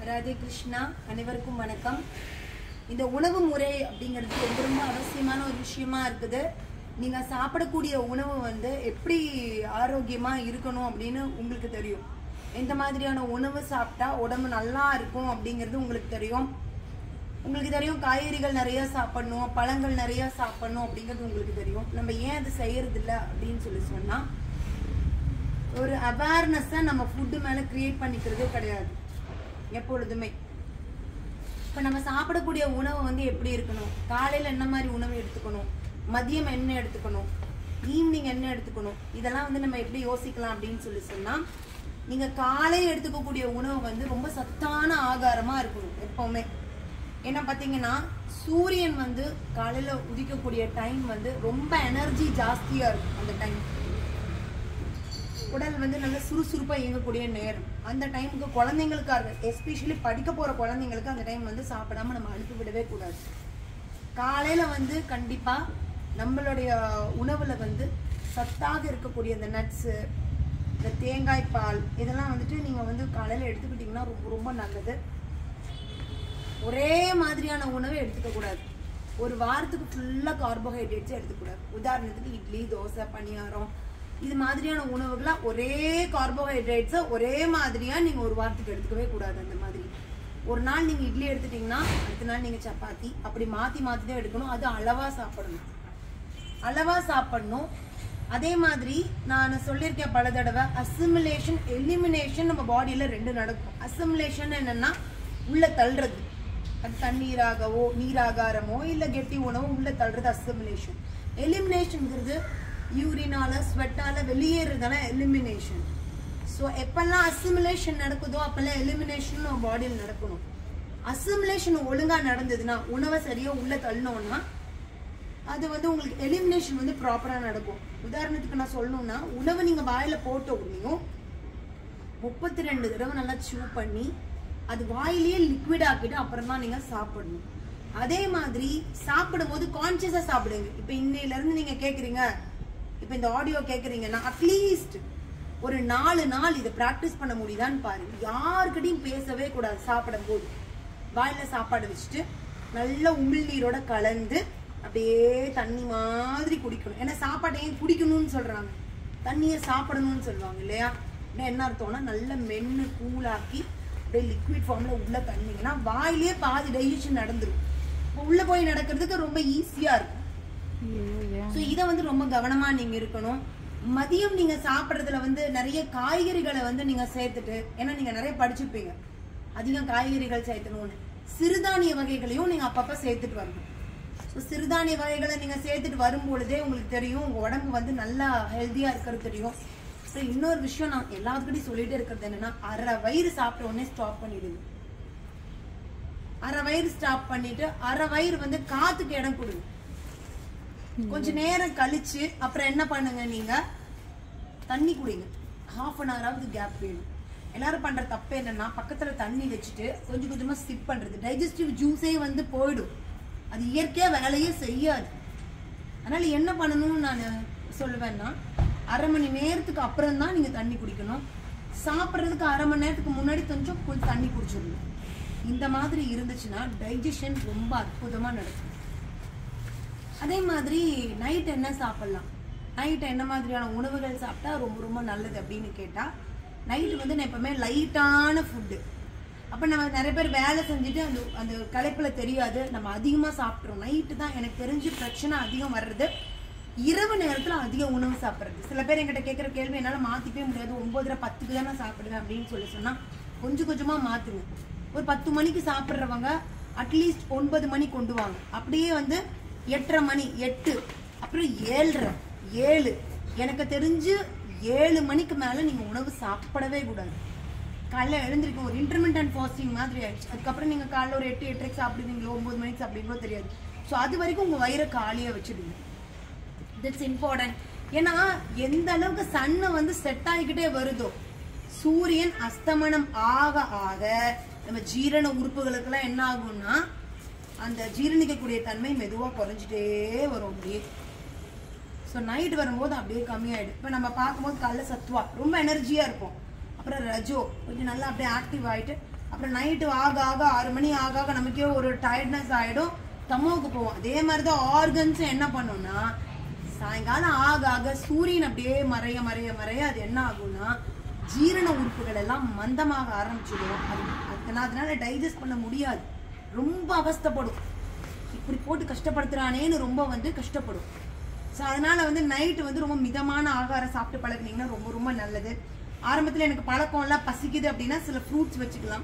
ராதே கிருஷ்ணா அனைவருக்கும் வணக்கம் இந்த உணவு முறை அப்படிங்கிறது ரொம்ப ரொம்ப அவசியமான ஒரு விஷயமா இருக்குது நீங்க சாப்பிடக்கூடிய உணவு வந்து எப்படி ஆரோக்கியமா இருக்கணும் அப்படின்னு உங்களுக்கு தெரியும் எந்த மாதிரியான உணவு சாப்பிட்டா உடம்பு நல்லா இருக்கும் அப்படிங்கிறது உங்களுக்கு தெரியும் உங்களுக்கு தெரியும் காய்கறிகள் நிறைய சாப்பிடணும் பழங்கள் நிறைய சாப்பிடணும் அப்படிங்கிறது உங்களுக்கு தெரியும் நம்ம ஏன் அது செய்யறது இல்ல அப்படின்னு சொல்லி சொன்னா ஒரு அவேர்னஸை நம்ம ஃபுட்டு மேலே கிரியேட் பண்ணிக்கிறதே கிடையாது எப்பொழுதுமே இப்போ நம்ம சாப்பிடக்கூடிய உணவு வந்து எப்படி இருக்கணும் காலையில் என்ன மாதிரி உணவு எடுத்துக்கணும் மதியம் என்ன எடுத்துக்கணும் ஈவினிங் என்ன எடுத்துக்கணும் இதெல்லாம் வந்து நம்ம எப்படி யோசிக்கலாம் அப்படின்னு சொல்லி சொன்னால் நீங்கள் காலையில் எடுத்துக்கக்கூடிய உணவு வந்து ரொம்ப சத்தான ஆகாரமாக இருக்கணும் எப்போவுமே ஏன்னா பார்த்தீங்கன்னா சூரியன் வந்து காலையில் உதிக்கக்கூடிய டைம் வந்து ரொம்ப எனர்ஜி ஜாஸ்தியாக இருக்கும் அந்த டைம் உடல் வந்து நல்ல சுறுசுறுப்பாக இயங்கக்கூடிய நேரம் அந்த டைமுக்கு குழந்தைங்களுக்காக எஸ்பெஷலி படிக்க போகிற குழந்தைங்களுக்கு அந்த டைம் வந்து சாப்பிடாம நம்ம அனுப்பி விடவே கூடாது காலையில் வந்து கண்டிப்பாக நம்மளுடைய உணவில் வந்து சத்தாக இருக்கக்கூடிய இந்த நட்ஸு இந்த தேங்காய் பால் இதெல்லாம் வந்துட்டு நீங்கள் வந்து காலையில் எடுத்துக்கிட்டிங்கன்னா ரொம்ப ரொம்ப நல்லது ஒரே மாதிரியான உணவை எடுத்துக்க கூடாது ஒரு வாரத்துக்கு ஃபுல்லாக கார்போஹைட்ரேட்ஸ் எடுத்துக்கூடாது உதாரணத்துக்கு இட்லி தோசை பணியாரம் இது மாதிரியான உணவுகளா ஒரே கார்போஹைட்ரேட்ஸை ஒரே மாதிரியா நீங்க ஒரு வாரத்துக்கு எடுத்துக்கவே கூடாது அந்த மாதிரி ஒரு நாள் நீங்க இட்லி எடுத்துட்டீங்கன்னா அடுத்த நாள் நீங்க சப்பாத்தி அப்படி மாத்தி மாத்தி தான் எடுக்கணும் அது அளவா சாப்பிடணும் அளவா சாப்பிடணும் அதே மாதிரி நான் சொல்லியிருக்கேன் பல தடவை அசிமுலேஷன் எலிமினேஷன் நம்ம பாடியில ரெண்டு நடக்கும் அசிமுலேஷன் என்னன்னா உள்ள தள்ளுறது அது தண்ணீராகவோ நீராகாரமோ இல்ல கெட்டி உணவோ உள்ள தள்ளுறது அசிமுலேஷன் எலிமினேஷன்ங்கிறது யூரினால ஸ்வெட்டால வெளியேறதான எலிமினேஷன் ஸோ எப்பெல்லாம் அசிமுலேஷன் நடக்குதோ அப்பெல்லாம் எலிமினேஷன் நம்ம பாடியில் நடக்கணும் அசிமுலேஷன் ஒழுங்கா நடந்ததுன்னா உணவை சரியா உள்ள தள்ளணும்னா அது வந்து உங்களுக்கு எலிமினேஷன் வந்து ப்ராப்பராக நடக்கும் உதாரணத்துக்கு நான் சொல்லணும்னா உணவு நீங்க வாயில போட்ட உடனேயும் முப்பத்தி ரெண்டு தடவை நல்லா சூ பண்ணி அது வாயிலேயே லிக்விட் ஆக்கிட்டு அப்புறம் தான் நீங்க சாப்பிடணும் அதே மாதிரி சாப்பிடும்போது கான்சியஸா சாப்பிடுங்க இப்போ இன்னையில இருந்து நீங்க கேக்குறீங்க இப்போ இந்த ஆடியோ கேக்குறீங்கன்னா அட்லீஸ்ட் ஒரு நாலு நாள் இதை பிராக்டிஸ் பண்ண முடியுதான்னு பாருங்க யாருக்கிட்டையும் பேசவே கூடாது சாப்பிடும் போது வாயில சாப்பாடு வச்சுட்டு நல்ல உமிழ்நீரோட கலந்து அப்படியே தண்ணி மாதிரி குடிக்கணும் ஏன்னா சாப்பாட்டை ஏன் குடிக்கணும்னு சொல்றாங்க தண்ணியை சாப்பிடணும்னு சொல்லுவாங்க இல்லையா அப்படின்னா என்ன அர்த்தம்னா நல்ல மென்னு கூலாக்கி அப்படியே லிக்விட் ஃபார்ம்ல உள்ள தண்ணீங்கன்னா வாயிலே பாதி டைஜஷன் நடந்துரும் இப்போ உள்ள போய் நடக்கிறதுக்கு ரொம்ப ஈஸியா இருக்கும் ஸோ இதை வந்து ரொம்ப கவனமா நீங்க இருக்கணும் மதியம் நீங்க சாப்பிட்றதுல வந்து நிறைய காய்கறிகளை வந்து நீங்க சேர்த்துட்டு ஏன்னா நீங்க நிறைய படிச்சிருப்பீங்க அதிகம் காய்கறிகள் சேர்த்தணும்னு சிறுதானிய வகைகளையும் நீங்க அப்பப்ப சேர்த்துட்டு வரணும் ஸோ சிறுதானிய வகைகளை நீங்க சேர்த்துட்டு வரும் பொழுதே உங்களுக்கு தெரியும் உங்க உடம்பு வந்து நல்லா ஹெல்த்தியா இருக்கிறது தெரியும் ஸோ இன்னொரு விஷயம் நான் எல்லாத்துக்கிட்டையும் சொல்லிட்டே இருக்கிறது என்னன்னா அரை வயிறு சாப்பிட்ட உடனே ஸ்டாப் பண்ணிடுங்க அரை வயிறு ஸ்டாப் பண்ணிட்டு அரை வயிறு வந்து காத்துக்கு இடம் கொடுங்க கொஞ்ச நேரம் கழிச்சு அப்புறம் என்ன பண்ணுங்க நீங்க தண்ணி குடிங்க ஹாஃப் அன் ஹவராவது கேப் வேணும் எல்லாரும் பண்ற தப்பு என்னன்னா பக்கத்துல தண்ணி வச்சுட்டு கொஞ்சம் கொஞ்சமா சிப் பண்றது டைஜஸ்டிவ் ஜூஸே வந்து போயிடும் அது இயற்கையா வேலையே செய்யாது அதனால என்ன பண்ணணும்னு நான் சொல்லுவேன்னா அரை மணி நேரத்துக்கு அப்புறம் தான் நீங்க தண்ணி குடிக்கணும் சாப்பிட்றதுக்கு அரை மணி நேரத்துக்கு முன்னாடி கொஞ்சம் கொஞ்சம் தண்ணி குடிச்சிடணும் இந்த மாதிரி இருந்துச்சுன்னா டைஜஷன் ரொம்ப அற்புதமா நடக்கும் அதே மாதிரி நைட் என்ன சாப்பிடலாம் நைட் என்ன மாதிரியான உணவுகள் சாப்பிட்டா ரொம்ப ரொம்ப நல்லது அப்படின்னு கேட்டா நைட்டு வந்து நான் எப்பவுமே லைட்டான ஃபுட்டு அப்போ நம்ம நிறைய பேர் வேலை செஞ்சுட்டு அந்த அந்த களைப்புல தெரியாது நம்ம அதிகமாக சாப்பிட்றோம் நைட்டு தான் எனக்கு தெரிஞ்சு பிரச்சனை அதிகம் வர்றது இரவு நேரத்தில் அதிக உணவு சாப்பிட்றது சில பேர் என்கிட்ட கேட்குற கேள்வி என்னால் மாற்றிக்கவே முடியாது ஒம்போதரை பத்துக்கு தான் நான் சாப்பிடுவேன் அப்படின்னு சொல்லி சொன்னால் கொஞ்சம் கொஞ்சமாக மாற்றுங்க ஒரு பத்து மணிக்கு சாப்பிட்றவங்க அட்லீஸ்ட் ஒன்பது மணி கொண்டு வாங்க அப்படியே வந்து எட்டரை மணி எட்டு அப்புறம் ஏழரை ஏழு எனக்கு தெரிஞ்சு ஏழு மணிக்கு மேலே நீங்கள் உணவு சாப்பிடவே கூடாது காலைல எழுந்திருக்கும் ஒரு இன்டர்மீடியன்ட் ஃபாஸ்டிங் மாதிரி ஆயிடுச்சு அதுக்கப்புறம் நீங்கள் காலைல ஒரு எட்டு எட்டரைக்கு சாப்பிடுவீங்களோ ஒம்பது மணிக்கு சாப்பிடுவீங்களோ தெரியாது ஸோ அது வரைக்கும் உங்கள் வயிறை காலியாக வச்சுடுங்க திட்ஸ் இம்பார்ட்டன்ட் ஏன்னா எந்த அளவுக்கு சன்னு வந்து செட் ஆகிக்கிட்டே வருதோ சூரியன் அஸ்தமனம் ஆக ஆக நம்ம ஜீரண உறுப்புகளுக்கெல்லாம் என்ன ஆகும்னா அந்த ஜீரணிக்கக்கூடிய தன்மை மெதுவாக குறைஞ்சிட்டே வரும் அப்படியே ஸோ நைட் வரும்போது அப்படியே கம்மியாயிடும் இப்போ நம்ம பார்க்கும்போது காலைல சத்வா ரொம்ப எனர்ஜியாக இருப்போம் அப்புறம் ரஜோ கொஞ்சம் நல்லா அப்படியே ஆக்டிவ் ஆயிட்டு அப்புறம் நைட்டு ஆக ஆக ஆறு மணி ஆக ஆக நமக்கே ஒரு டயர்ட்னஸ் ஆயிடும் தமோவுக்கு போவோம் அதே மாதிரி தான் ஆர்கன்ஸ் என்ன பண்ணும்னா சாயங்காலம் ஆக ஆக சூரியன் அப்படியே மறைய மறைய மறைய அது என்ன ஆகும்னா ஜீரண உறுப்புகள் எல்லாம் மந்தமாக ஆரம்பிச்சிடும் அது அது- அதனால டைஜஸ்ட் பண்ண முடியாது ரொம்ப அவஸ்தைப்படும் இப்படி போட்டு கஷ்டப்படுத்துறானேன்னு ரொம்ப வந்து கஷ்டப்படும் ஸோ அதனால வந்து நைட்டு வந்து ரொம்ப மிதமான ஆகாரம் சாப்பிட்டு பழகுனீங்கன்னா ரொம்ப ரொம்ப நல்லது ஆரம்பத்தில் எனக்கு பழக்கம் எல்லாம் பசிக்குது அப்படின்னா சில ஃப்ரூட்ஸ் வச்சுக்கலாம்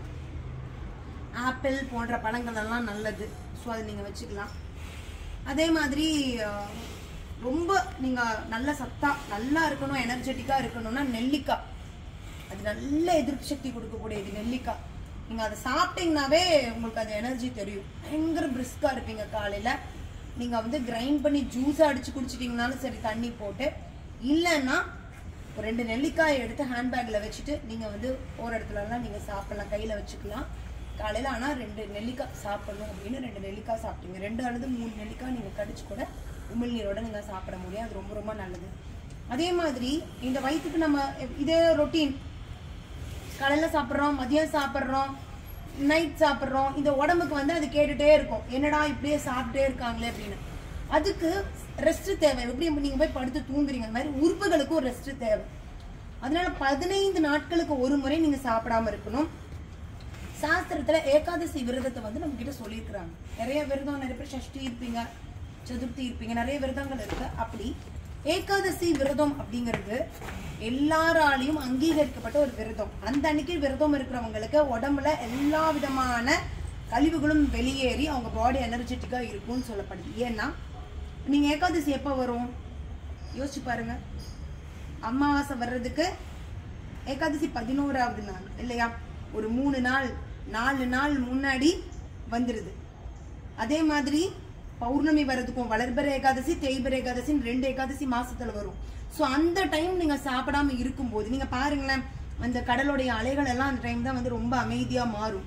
ஆப்பிள் போன்ற பழங்கள் எல்லாம் நல்லது ஸோ அதை நீங்கள் வச்சுக்கலாம் அதே மாதிரி அஹ், ரொம்ப நீங்கள் நல்ல சத்தா நல்லா இருக்கணும் எனர்ஜெட்டிக்காக இருக்கணும்னா நெல்லிக்காய் அது நல்ல எதிர்ப்பு சக்தி கொடுக்கக்கூடியது நெல்லிக்காய் நீங்கள் அதை சாப்பிட்டீங்கனாவே உங்களுக்கு அந்த எனர்ஜி தெரியும் பயங்கர பிரிஸ்காக இருப்பீங்க காலையில் நீங்கள் வந்து கிரைண்ட் பண்ணி ஜூஸாக அடித்து குடிச்சிட்டிங்கனாலும் சரி தண்ணி போட்டு இல்லைன்னா ஒரு ரெண்டு நெல்லிக்காயை எடுத்து ஹேண்ட்பேக்கில் வச்சுட்டு நீங்கள் வந்து ஒரு இடத்துலலாம் நீங்கள் சாப்பிடலாம் கையில் வச்சுக்கலாம் காலையில் ஆனால் ரெண்டு நெல்லிக்காய் சாப்பிடணும் அப்படின்னு ரெண்டு நெல்லிக்காய் சாப்பிட்டீங்க ரெண்டு அல்லது மூணு நெல்லிக்காய் நீங்கள் கடிச்சு கூட உமிழ்நீரோட நீங்கள் சாப்பிட முடியும் அது ரொம்ப ரொம்ப நல்லது அதே மாதிரி இந்த வயிற்றுக்கு நம்ம இதே ரொட்டீன் காலையில சாப்பிட்றோம் மதியம் சாப்பிட்றோம் நைட் சாப்பிட்றோம் இந்த உடம்புக்கு வந்து அது கேட்டுட்டே இருக்கும் என்னடா இப்படியே சாப்பிட்டே இருக்காங்களே அப்படின்னு அதுக்கு ரெஸ்ட் தேவை எப்படி நீங்க போய் படுத்து தூங்குறீங்க அந்த மாதிரி உறுப்புகளுக்கும் ஒரு ரெஸ்ட் தேவை அதனால பதினைந்து நாட்களுக்கு ஒரு முறை நீங்க சாப்பிடாம இருக்கணும் சாஸ்திரத்துல ஏகாதசி விரதத்தை வந்து நம்ம கிட்ட சொல்லியிருக்கிறாங்க நிறைய விரதம் நிறைய பேர் சஷ்டி இருப்பீங்க சதுர்த்தி இருப்பீங்க நிறைய விரதங்கள் இருக்கு அப்படி ஏகாதசி விரதம் அப்படிங்கிறது எல்லாராலையும் அங்கீகரிக்கப்பட்ட ஒரு விரதம் அந்த அன்னைக்கு விரதம் இருக்கிறவங்களுக்கு உடம்புல எல்லா விதமான கழிவுகளும் வெளியேறி அவங்க பாடி எனர்ஜெட்டிக்கா இருக்கும்னு சொல்லப்படுது ஏன்னா நீங்க ஏகாதசி எப்போ வரும் யோசிச்சு பாருங்க அமாவாசை வர்றதுக்கு ஏகாதசி பதினோராவது நாள் இல்லையா ஒரு மூணு நாள் நாலு நாள் முன்னாடி வந்துருது அதே மாதிரி பௌர்ணமி வர்றதுக்கும் வளர்பிற ஏகாதசி தேய்பிற ஏகாதசின்னு ரெண்டு ஏகாதசி மாசத்துல வரும் ஸோ அந்த டைம் நீங்க சாப்பிடாம இருக்கும்போது நீங்க பாருங்களேன் அந்த கடலுடைய அலைகள் எல்லாம் அந்த டைம் தான் வந்து ரொம்ப அமைதியா மாறும்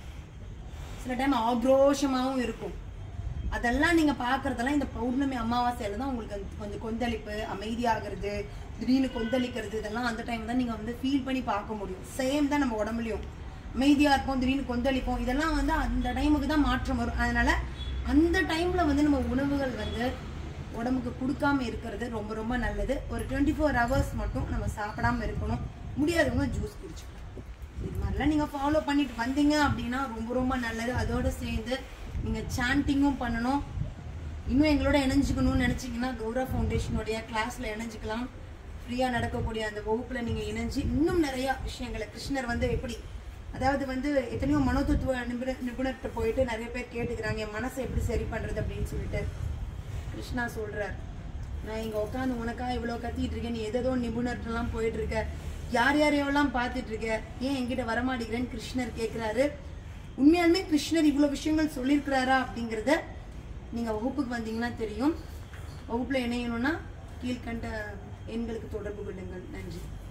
சில டைம் ஆக்ரோஷமாவும் இருக்கும் அதெல்லாம் நீங்க பாக்குறதெல்லாம் இந்த பௌர்ணமி அமாவாசையில தான் உங்களுக்கு அந்த கொஞ்சம் கொந்தளிப்பு அமைதியாகிறது திடீர்னு கொந்தளிக்கிறது இதெல்லாம் அந்த டைம் தான் நீங்க வந்து ஃபீல் பண்ணி பார்க்க முடியும் சேம் தான் நம்ம உடம்புலயும் அமைதியா இருக்கும் திடீர்னு கொந்தளிப்போம் இதெல்லாம் வந்து அந்த டைமுக்கு தான் மாற்றம் வரும் அதனால அந்த டைம்ல வந்து நம்ம உணவுகள் வந்து உடம்புக்கு கொடுக்காம இருக்கிறது ரொம்ப ரொம்ப நல்லது ஒரு டுவெண்ட்டி ஃபோர் ஹவர்ஸ் மட்டும் நம்ம சாப்பிடாம இருக்கணும் முடியாதவங்க ஜூஸ் குடிச்சுக்கலாம் இது மாதிரிலாம் நீங்கள் ஃபாலோ பண்ணிட்டு வந்தீங்க அப்படின்னா ரொம்ப ரொம்ப நல்லது அதோட சேர்ந்து நீங்கள் சாண்டிங்கும் பண்ணணும் இன்னும் எங்களோட இணைஞ்சுக்கணும்னு நினச்சிங்கன்னா கௌரா ஃபவுண்டேஷனுடைய கிளாஸில் இணைஞ்சிக்கலாம் ஃப்ரீயாக நடக்கக்கூடிய அந்த வகுப்பில் நீங்கள் இணைஞ்சு இன்னும் நிறையா விஷயங்களை கிருஷ்ணர் வந்து எப்படி அதாவது வந்து எத்தனையோ மனோதத்துவ நிபுணர் நிபுணர்கிட்ட போயிட்டு நிறைய பேர் கேட்டுக்கிறாங்க என் மனசை எப்படி சரி பண்ணுறது அப்படின்னு சொல்லிட்டு கிருஷ்ணா சொல்றார் நான் இங்க உட்காந்து உனக்கா இவ்வளவு கத்திட்டு இருக்கேன் நீ எதோ நிபுணர்கிட்டலாம் போயிட்டு இருக்க யார் யார் எவ்வளவு பார்த்துட்டு இருக்க ஏன் என்கிட்ட வரமாட்டேங்கிறேன்னு கிருஷ்ணர் கேக்குறாரு உண்மையாலுமே கிருஷ்ணர் இவ்வளவு விஷயங்கள் சொல்லியிருக்கிறாரா அப்படிங்கிறத நீங்க வகுப்புக்கு வந்தீங்கன்னா தெரியும் வகுப்புல இணையணும்னா கீழ்கண்ட எண்களுக்கு தொடர்பு கொள்ளுங்கள் நன்றி